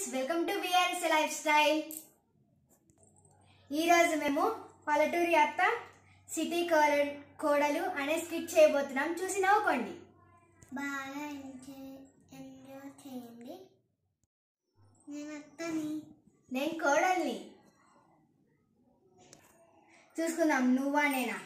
Welcome to VRS lifestyle ఈరోజు మేము పల్లెటూరి అత్త సిటీ కోర- కోడలు అనే స్కిట్ చేయబోతున్నాం చూసి నవ్వుకోండి బాగా ఎంజాయ్ ఎంజాయ్ చేయండి నేను అత్తని నేను కోడల్ని చూసుకుందాం నువ్వా నేనా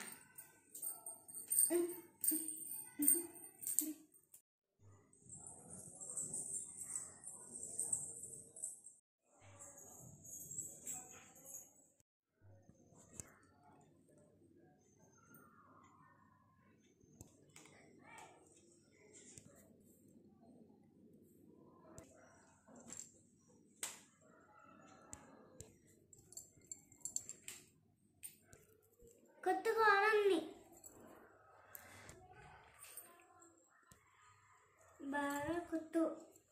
కొత్త కోడల్ని బాగా కొట్టు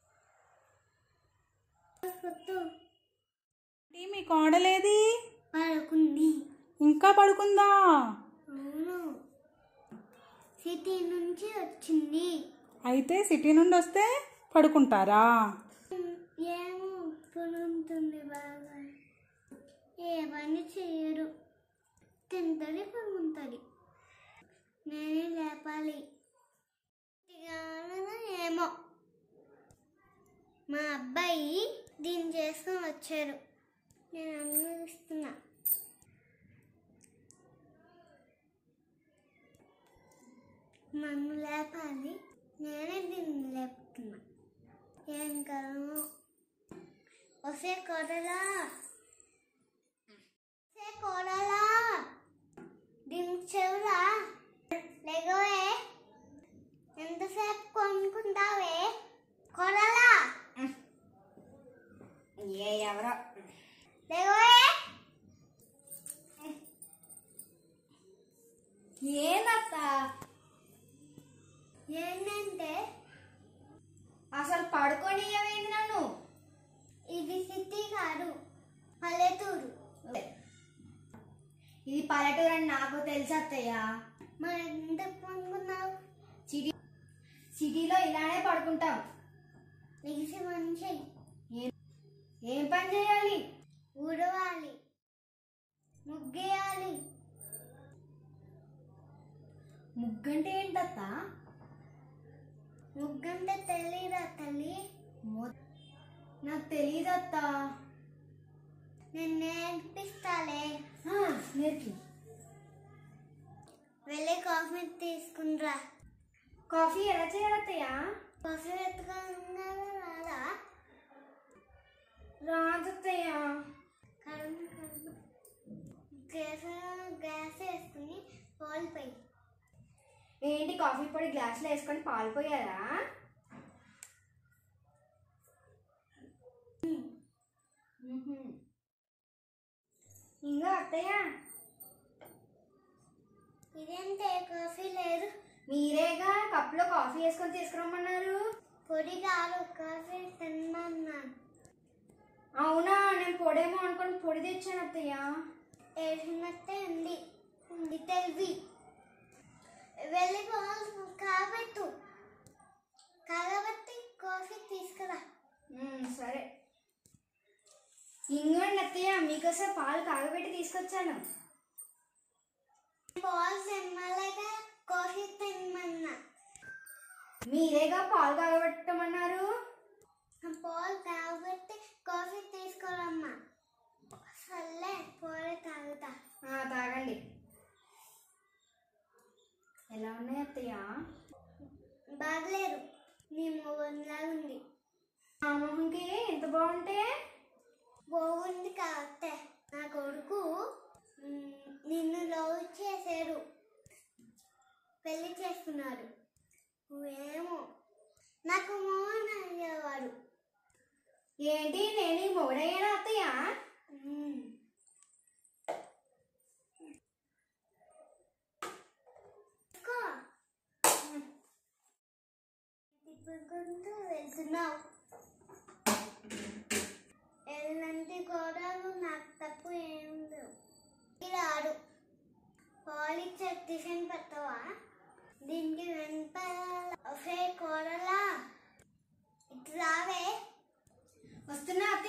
కొట్టు ఏంటి మీ కోడలేది పడుకుంది ఇంకా పడుకుందా అవును సిటీ నుంచి వచ్చింది అయితే సిటీ నుండి వస్తే పడుకుంటారా ఏమో పడుతుంది బాగా ఏ పని చేయరు తింటది పడుకుంటుంది నేనే లేపాలి ఇదిగానో ఏమో మా అబ్బాయి దీన్ని చేసుకొని వచ్చారు నేను అనుభవిస్తున్నా నన్ను లేపాలి నేనే దీన్ని లేపుతున్నా ఏం కలము వసే కొడలా వసే కొడలా దీనికి చెవురా లేగవే ఎంతసేపు కొనుక్కుంటావే కొడలా ఏ ఎవరో లేగవే ఏందత్త ఏంటంటే అసలు పడుకొని ఏమైంది నన్ను ఇది సిటీ కాదు పల్లెటూరు ఇది పల్లెటూరు అని నాకు తెలుసు అత్తయ్య మరి ఎందుకు కొనుక్కున్నావు సిటీ సిటీలో ఇలానే పడుకుంటాం లెగిసి మంచి ఏం ఏం పని చేయాలి ఊడవాలి ముగ్గేయాలి ముగ్గంటే ఏంటత్త ముగ్గంటే తెలీదా తల్లి మొ- నాకు తెలియదు అత్త నేను నేర్పిస్తాలే ఆ, నేర్పి వెళ్ళి కాఫీ తీసుకునిరా కాఫీ ఎలా చేయాలి అత్తయ్య కాఫీ వెతుకున్నారా రాదా రాదు అత్తయ్య కడుపు కడుపు గ్యాస్ గ్యాస్ వేసుకుని పోలిపోయి ఏంటి కాఫీ పొడి గ్లాసులో వేసుకొని పాలు పోయారా మ్మ్హ. ఇంకా అత్తయ్య ఇదేంటే కాఫీ లేదు మీరేగా కప్లో కాఫీ వేసుకొని తీసుకురమ్మన్నారు పొడి కాదు కాఫీ తిన్నాను అవునా నేను పొడేమో అనుకొని పొడి తెచ్చాను అత్తయ్య వేసినట్టే ఉంది ఉంది తెలివి వెళ్ళి పాలు కాబట్టు కాగబెట్టి కాఫీ తీసుకురా మ్మ్, సరే ఇంకోండి అత్తయ్య మీకోసం పాలు కాగబెట్టి తీసుకొచ్చాను పాలు తినలేక కాఫీ తినమన్నా మీరేగా పాలు కాగబెట్టమన్నారు పాలు కాగబెట్టి కాఫీ తీసుకురమ్మా సర్లే పోలే తాగుతా ఆ, తాగండి ఎలా ఉన్నాయి అత్తయ్య బాగలేరు నీ మొగంలా ఉంది ఆ మొహంకి ఎంత బాగుంటే బాగుంది కాబట్టి నా కొడుకు మ్, నిన్ను లవ్ చేశాడు పెళ్లి చేసుకున్నాడు నువ్వేమో నాకు మోహన్ అయ్యేవాడు ఏంటి నేను ఈ మొగుడయ్యానా అత్తయ్య మ్. తీసుకో. తిప్పుకుంటూ వెళ్తున్నావు ఎలాంటి గోడలు నాకు తప్పు ఏం లేవు రాడు పాలిచ్చే టిఫిన్ పెట్టవా దీనికి వెంట ఒకే కూరలా ఇటు రావే వస్తున్నా అత్తయ్య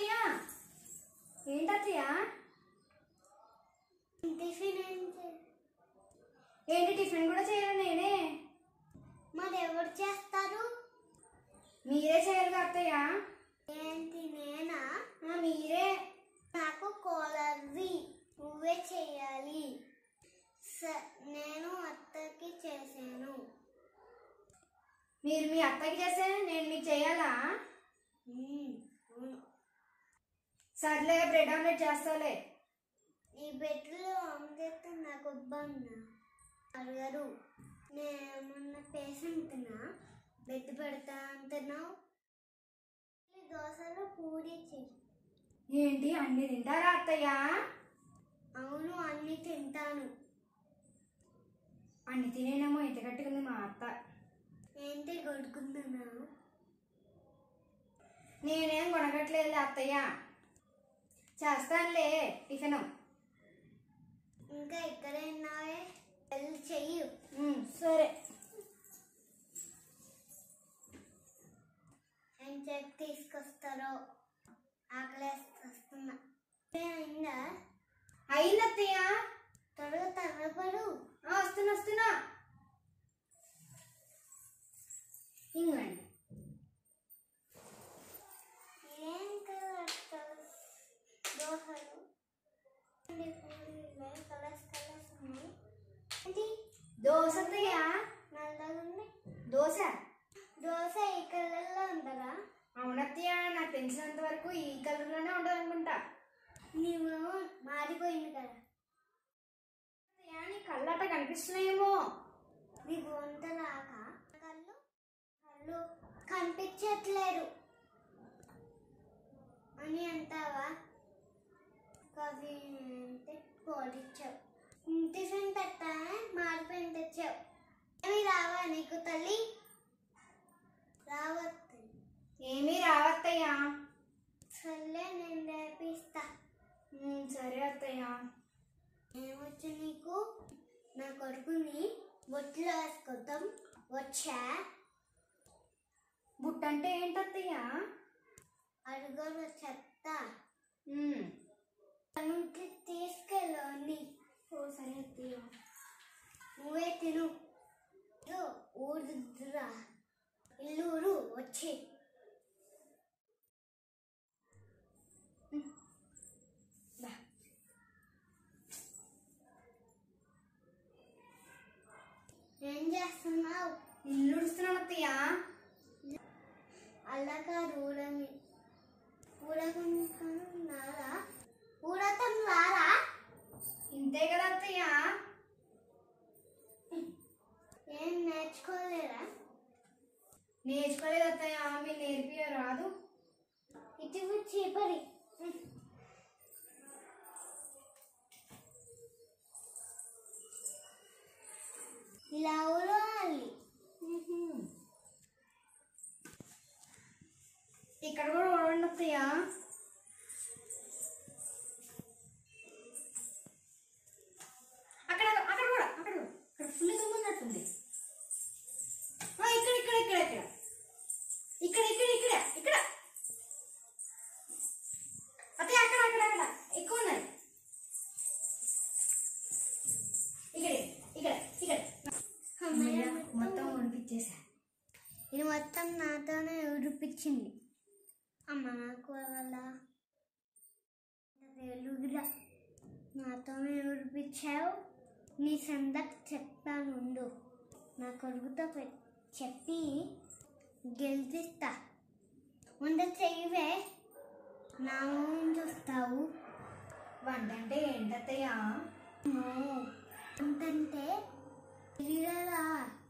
టిఫిన్ ఏం చే- ఏంటి టిఫిన్ కూడా చేయాలి నేనే మరి ఎవరు చేస్తారు మీరే చేయాలి అత్తయ్య ఏంటి నేనా ఆ, మీరే నాకు కోలర్వి నువ్వే చేయాలి స- నేను అత్తకి చేశాను మీరు మీ అత్తకి చేస్తే నేను మీకు చేయాలా మ్మ్, అవును. సర్లే బ్రెడ్ ఆమ్లెట్ చేస్తాలే ఈ బెడ్లో ఆమ్లెట్ నాకు ఇబ్బంది అడగరు నేనేమన్నా పేషెంట్నా బెడ్ పెడతా అంటున్నావు ఈ దోశలు పూరి చెయ్యి ఏంటి అన్ని తింటారా అత్తయ్య అవును అన్ని తింటాను అన్ని తినేనేమో ఇంత కట్టుకుంది మా అత్త ఏంటి కొడుకుంటున్నావు నేనేం కొనగట్లేదు అత్తయ్య చేస్తానులే టిఫిన్ ఇంకా ఇక్కడే ఉన్నావే వెళ్ళి చెయ్యు ఉమ్, సరే ఏం చెప్పి తీసుకొస్తారో ఆకలేస్తున్నా అయిందా అయింది అత్తయ్య త్వరగా తరపడు ఆ, వస్తున్నా వస్తున్నా ఇంకండి ఏం కలర్ దోశలు పూరీలు కలర్స్ కలర్స్ ఉన్నాయి ఏంటి దోశ అత్తయ్య నల్లగా ఉంది దోశ దోశ ఈ కలర్లో ఉంటుందా అవునత్తయ్య నాకు తెలిసినంత వరకు ఈ కలర్లోనే ఉంటుంది అనుకుంటా నీవు మారిపోయింది కదా అత్తయ్య నీ కళ్ళట కనిపిస్తున్నాయేమో నీకు వంట రాక కళ్ళు కళ్ళు కనిపించట్లేదు అని అంటావా కాఫీ అంటే పోడిచ్చావు టిఫిన్ పెట్టా మారిపోయిన తెచ్చావు ఏమి రావా నీకు తల్లి రావద్దు ఏమీ రావత్తయ్య సర్లే నేను రేపిస్తా ఉమ్, సరే అత్తయ్య ఏమొచ్చు నీకు నా కొడుకుని బొట్లో వేసుకొద్దాం వచ్చా బుట్ట అంటే ఏంటత్తయ్య అడుగులు చెప్తా ఉమ్, తనకి తీసుకెళ్ళు అన్ని ఓ సరే అత్తయ్య నువ్వే తిను ఇదో ఊరుద్దురా ఇల్లూరు వచ్చి దా. ఏం చేస్తున్నావు ఇల్లు ఉడుస్తున్నాను అత్తయ్య అలాగా ఊడని ఊడకుంటున్నారా ఊడతం రారా ఇంతే కదా అత్తయ్య ఏం నేర్చుకోలేరా నేర్చుకోలేదు అత్తయ్య మీరు నేర్పియ రాదు ఇటు చీపరి ఇలా ఊరాలి ఇక్కడ కూడా చూడండి అత్తయ్య అక్కడ అక్కడ కూడా అక్కడ కూడా. అక్కడ ఫుల్ దుమ్మున్నట్టుంది ఆ, ఇక్కడ ఇక్కడ ఇక్కడ ఇక్కడ ఇక్కడ ఇక్కడ ఇక్కడ ఇక్కడ అత్తయ్య అక్కడ అక్కడ అక్కడ ఎక్కువ ఉన్నాయి ఇక్కడ ఇక్కడ ఇక్కడ అమ్మయ్య, మొత్తం ఉడిపించేసా ఇది మొత్తం నాతోనే ఉడిపించింది అమ్మ నాకు వల్ల వెలుగురా నాతోనే ఉడిపించావు నీ సందక్ చెప్తాను ఉండు నా కొడుకుతో పె- చెప్పి గెలిపిస్తా వంట చెయ్యవే నా మొహం చూస్తావు వంట అంటే ఏంటత్తయ్య ఏంటంటే ఇదిరా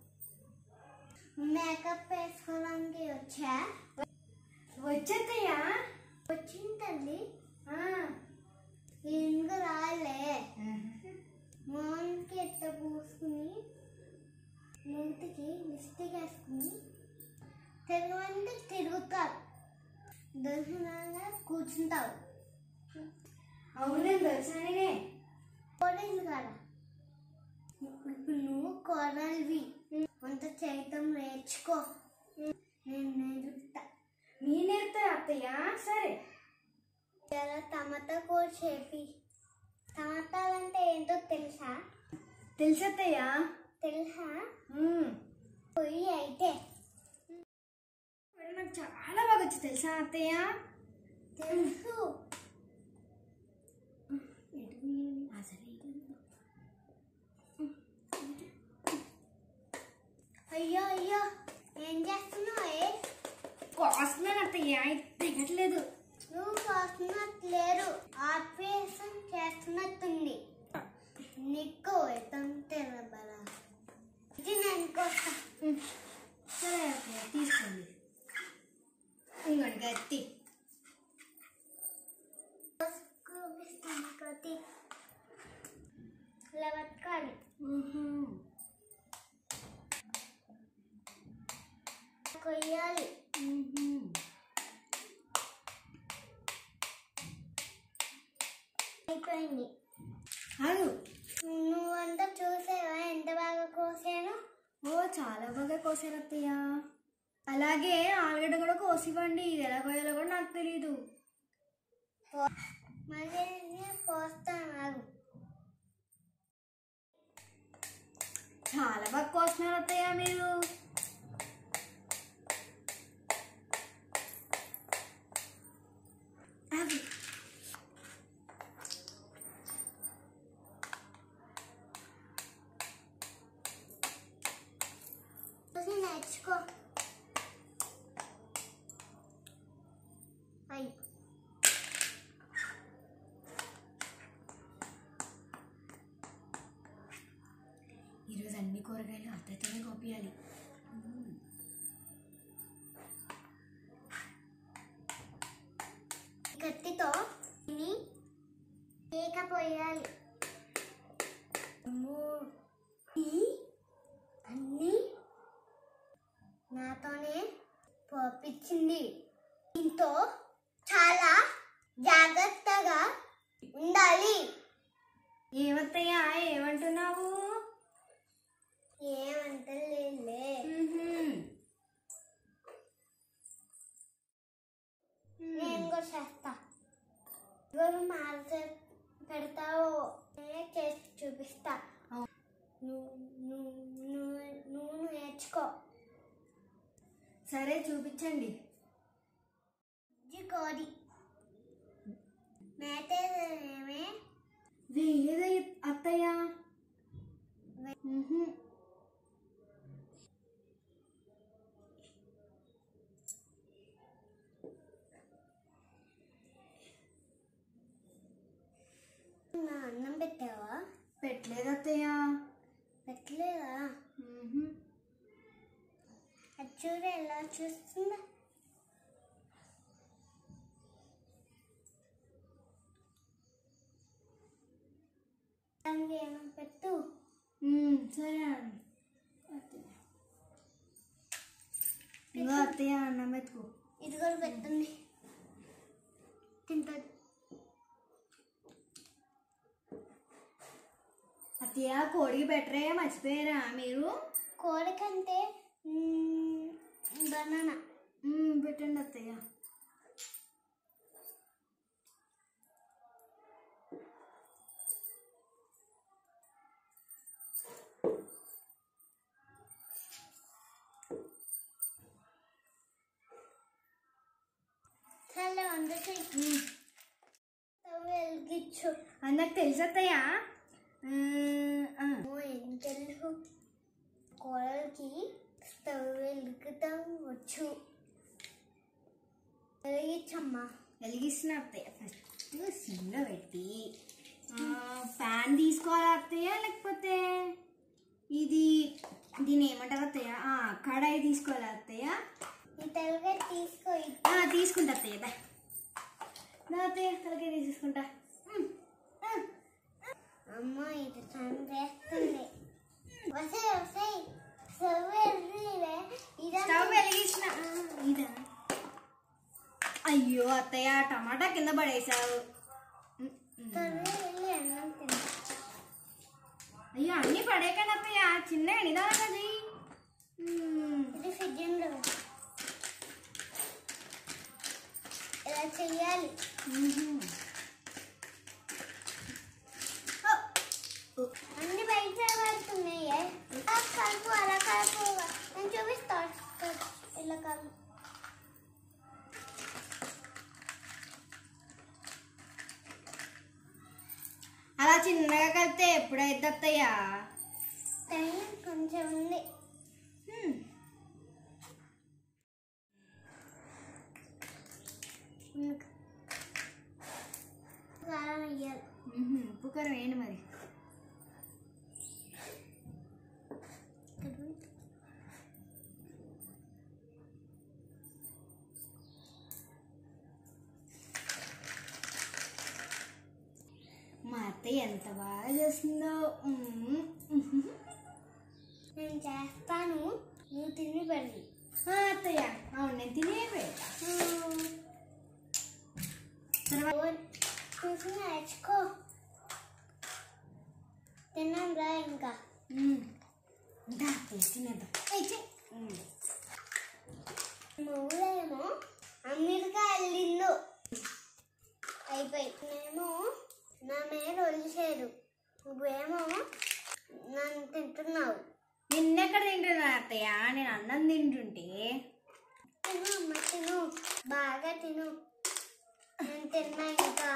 మేకప్ వేసుకోవడానికి వచ్చా వచ్చేత్తయ్య వచ్చింది తల్లి ఆ. ఇంక రాలే మోహన్కి ఎట్ట పూసుకుని మూతికి లిస్టిక్ వేసుకుని తిరగమంటే తిరుగుతావు దర్శనంగా కూర్చుంటావు అవునే దర్శననే కోడలు కదా ఇప్పుడు నువ్వు కోడలివి వంట చేయటం నేర్చుకో నేను నేర్పుతా మీ నేర్పుతారా అత్తయ్య సరే ఇలా టమాటా కూర చేపి టమాటాలు అంటే ఏంటో తెలుసా తెలిసత్తయ్యా తెలుసా మ్మ్. పొయ్యి అయితే మరి నాకు చాలా బాగా వచ్చి తెలుసా అత్తయ్య తెలుసు ఎటు తీయాలి? ఆ, సరే ఇటు. అయ్యో అయ్యో ఏం చేస్తున్నావు ఏ? కోస్తున్నాను అత్తయ్య తెగట్లేదు నువ్వు కోస్తున్నట్లేరు ఆపరేషన్ చేస్తున్నట్టుంది నీకు ఎత్తంతే బలా ఇది నేను కోస్తా సరే అత్తయ్య తీసుకోండి ఇంకోటి గట్టి చూపిస్తాను కతి ఇలా పట్టుకోవాలి కొయ్యాలి అయిపోయింది అదు నువ్వంతా చూసావా ఎంత బాగా కోసాను ఓ చాలా బాగా కోసారు అత్తయ్య అలాగే ఆలుగడ్డ కూడా కోసివ్వండి ఇది ఎలా కోయాలో కూడా నాకు తెలియదు మళ్ళీ నేను కోస్తాను ఆగు చాలా బాగా కోస్తున్నారు అత్తయ్య మీరు ఆగు. చూసి నేర్చుకో అయ్యి ఈరోజు అన్ని కూరగాయలు అత్తయ్యతోనే కోపియాలి కత్తితో తిని కేక పోయాలి అమ్మో, ఈ అన్నీ నాతోనే పోపించింది దీంతో చాలా జాగ్రత్తగా ఉండాలి ఏమత్తయ్య ఏమంటున్నావు ఏమంటలేలే మ్మ్హ్మ్. నేను కూడా చేస్తా ఎవరు మార్చ పెడతావో నేనే చేసి చూపిస్తా అవు. నువ్వు నువ్వు నువ్వు నువ్వు నేర్చుకో సరే చూపించండి ఇది కోడి మేతేమే వేయలేదు అత్తయ్య మ్మ్హ్మ్. నా అన్నం పెట్టావా పెట్టలేదు అత్తయ్య పెట్టలేదా మ్మ్హ్మ్. అది చూడు ఎలా చూస్తుందా దానికి ఏమో పెట్టు మ్మ్, సరే అండి అత్తయ్య ఇంకో అత్తయ్య అన్నం ఎత్తుకో ఇది కూడా పెట్టండి తింటది అత్తయ్య కోడికి బెటరే మర్చిపోయారా మీరు కోడి కంటే బనానా మ్మ్, పెట్టండి అత్తయ్య చాలా వందకి స్టవ్ వెలిగించు అది నాకు తెలుసు అత్తయ్య ఆ, ఆ. ఓ, ఏం తెలుసు కోడలికి స్టవ్ వెలుగుతాం వచ్చు వెలిగించమ్మా వెలిగిస్తున్నా అత్తయ్య ఫస్ట్ సిమ్లో పెట్టి ఆ, ఫ్యాన్ తీసుకోవాలా అత్తయ్య లేకపోతే ఇది దీని ఏమంటారు అత్తయ్య ఆ, కడాయి తీసుకోవాలా అత్తయ్య ఈ తలగా తీసుకో ఆ, తీసుకుంటా అత్తయ్య దా. నా అత్తయ్య తలకే తీసేసుకుంటా ఉమ్, ఆ. అమ్మ ఇది చంపేస్తుంది వసే వసే స్టవ్ వెలిగిలే ఇదంతా స్టవ్ వెలిగించిన ఆ, ఇదా అయ్యో అత్తయ్య టమాటా కింద పడేసావు ఉమ్, ఉమ్. త్వరగా వెళ్ళి అన్నం తిన్నా అయ్యో అన్ని పడేకండి అత్తయ్య చిన్న నిదానంగా చెయ్యి ఉమ్. ఇది ఫ్రిడ్జ్లో ఇలా చెయ్యాలి మ్మ్. కలుపు అలా కలుపు నేను చూపిస్తా ఇలా కలుపు అలా చిన్నగా కలిపితే ఎప్పుడైతే అత్తయ్యా టైం కొంచెం ఉంది హ్మ్. కారం వేయాలి మ్హూ. ఉప్పు కారం వేయండి మరి మా అత్తయ్య ఎంత బాగా చేస్తుందో మ్మ్. మ్హూ. నేను చేస్తాను నువ్వు తిని పెళ్ళి ఆ, అత్తయ్య అవును నేను తినే పెడతా తర్వాత చూసి నేర్చుకో తిన్నాం రా ఇంకా మ్మ్. దా అత్తయ్య తినేద్దాం ఏయ్, చెయ్. మ్మ్. నువ్వేమో అమెరికా వెళ్ళిండు అయిపోయి నేను నా మీద వదిలేసాడు నువ్వేమో నన్ను తింటున్నావు నిన్నెక్కడ తింటున్నా అత్తయ్య నేను అన్నం తింటుంటే తిను అమ్మ తిను బాగా తిను నేను తిన్నా ఇంకా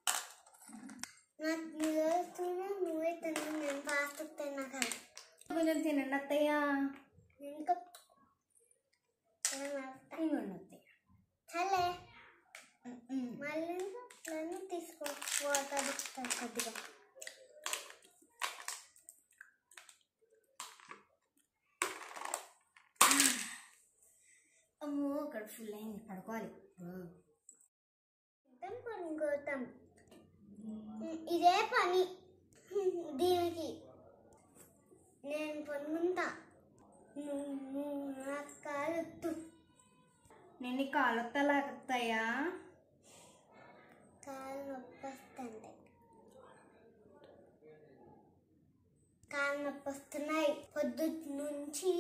నాకు నిలవస్తున్నా నువ్వే తిను నేను ఫాస్ట్ తిన్నా కదా కొంచెం తినండి అత్తయ్య ఇంకా నేను వస్తా. ఇవ్వండి అత్తయ్య సర్లే మ్మ్. మళ్ళీ నన్ను తీసుకో వాటర్ ఇస్తాను కొద్దిగా అమ్మో ఇక్కడ ఫుల్ అయింది పడుకోవాలి గౌతమ్ పడుకోతాం ఇదే పని దీనికి నేను పనుకుంటా నువ్వు నువ్వు నాకు కాలొద్దు నేను నీ కాలొత్తలా అత్తయ్యా కాలు నొప్పి వస్తుంది కాలు నొప్పి వస్తున్నాయి పొద్దు నుంచి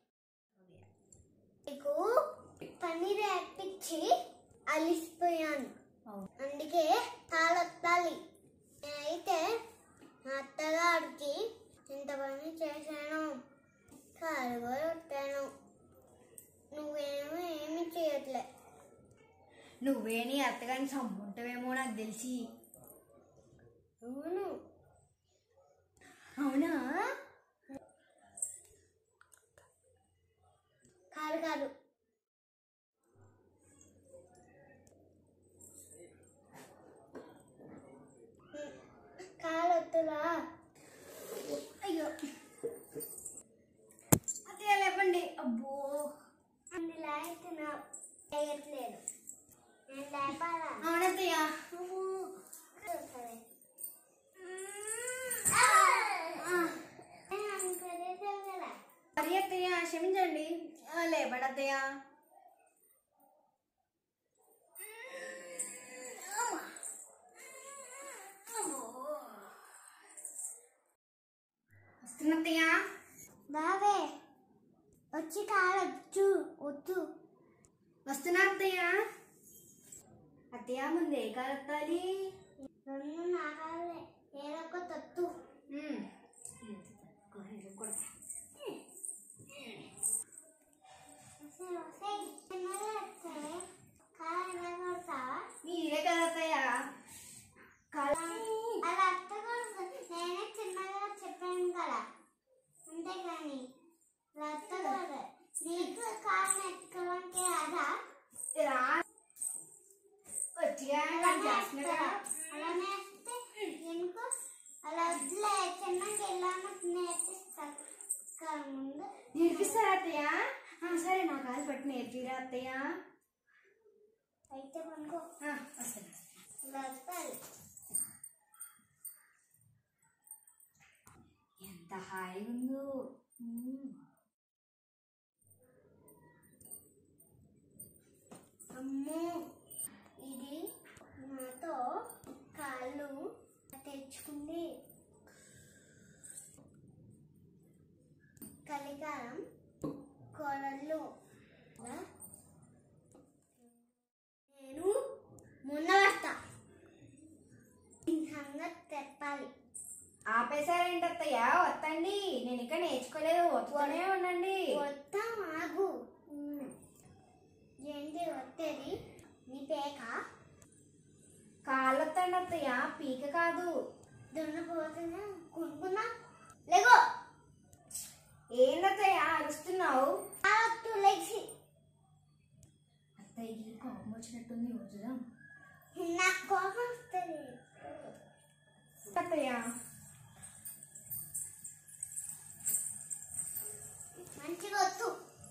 నీకు పని రేపించి అలిసిపోయాను అవును అందుకే తాళొత్తాలి నేనైతే మా అత్తగారికి ఇంత పని చేశాను కాలు కూడా కొట్టాను నువ్వేమో ఏమి చేయట్లే నువ్వే నీ అత్తగారిని చంపుంటావేమో నాకు తెలిసి అవును అవునా కాదు కాదు కాలు వద్దురా అయ్యో అత్తయ్య లేపండి అబ్బో అందులో అయితే నా చేయట్లేదు నేను లేపాలా అవునత్తయ్య సరే నేను అనుకోలేదు కదా మరి అత్తయ్య క్షమించండి ఆ, లేపండి అత్తయ్య వస్తున్నా అత్తయ్య బావే వచ్చి కాలొచ్చు వద్దు వస్తున్నా అత్తయ్య అత్తయ్య ముందే కలెత్తాలి రెండు నాగాలే ఏదో ఒక తత్తు అసలు వస్తాయి చిన్నగా వస్తాయి కాలు ఎలా కొడతావా మీరే కదా అత్తయ్య కాలు అలా అత్తకూడదు నేనే చిన్నగా చెప్పాను కదా అంతేగాని అలా అత్తకూడదు నీకు కాలు ఎక్కడానికి రాదా రా వచ్చిగా అలానే చేస్తున్నా వేస్తా. అలానే వేస్తే ఎందుకు అలా వదిలే చిన్నగా ఎలా నేర్పిస్తా కదా ముందు నేర్పిస్తారా అత్తయ్య ఆ, సరే నా కాలు పట్టి నేర్పిరా అత్తయ్య అయితే పనుకో ఆ, వస్తున్నా ఇలా వస్తాయి ఎంత హాయిగా ఉందో మ్మ్. అమ్మో ఇది నాతో కాళ్ళు తెచ్చుకుంది కలికాలం కోడళ్ళు నేను మొన్న వస్తా ఈ సంగతి చెప్పాలి ఆపే వచ్చేసారేంటి అత్తయ్య వత్తండి నేను ఇక్కడ నేర్చుకోలేదు వస్తూనే ఉండండి వస్తాం ఆగు ఏంటి వత్తేది నీ పేక కాళ్ళు వత్తండి అత్తయ్య పీక కాదు దున్నపోతున్నా కొనుక్కున్నా లేగో ఏందత్తయ్య అరుస్తున్నావు ఆవత్తు లెగ్సి అత్తయ్యకి కోపం వచ్చినట్టుంది వద్దుదాం నాకు కోపం వస్తుంది అత్తయ్య మంచిగా వద్దు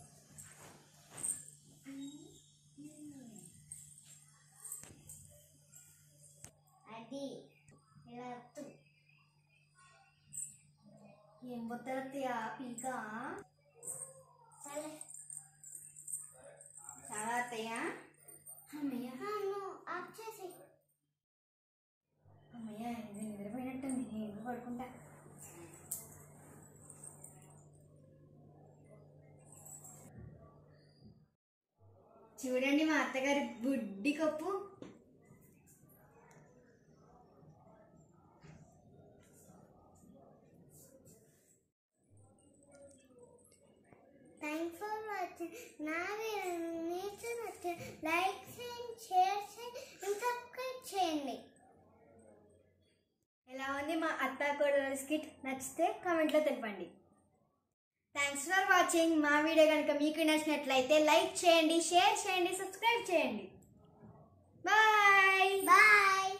అది ఇలా వద్దు ఏం పోతారు అత్తయ్య పీక సరే చాలా అత్తయ్య అమ్మయ్య నువ్వు ఆఫ్ చేసి అమ్మయ్య ఇది నిద్రపోయినట్టుంది నేను పడుకుంటా చూడండి మా అత్తగారి బుడ్డి కప్పు థ్యాంక్స్ ఫర్ వాచింగ్ నా వీడియో మీకు నచ్చ లైక్ చేయండి షేర్ చేయండి సబ్స్క్రైబ్ చేయండి ఎలా ఉంది మా అత్త కోడల స్కిట్ నచ్చితే కామెంట్లో తెలపండి థ్యాంక్స్ ఫర్ వాచింగ్ మా వీడియో కనుక మీకు నచ్చినట్లయితే లైక్ చేయండి షేర్ చేయండి సబ్స్క్రైబ్ చేయండి బాయ్ బాయ్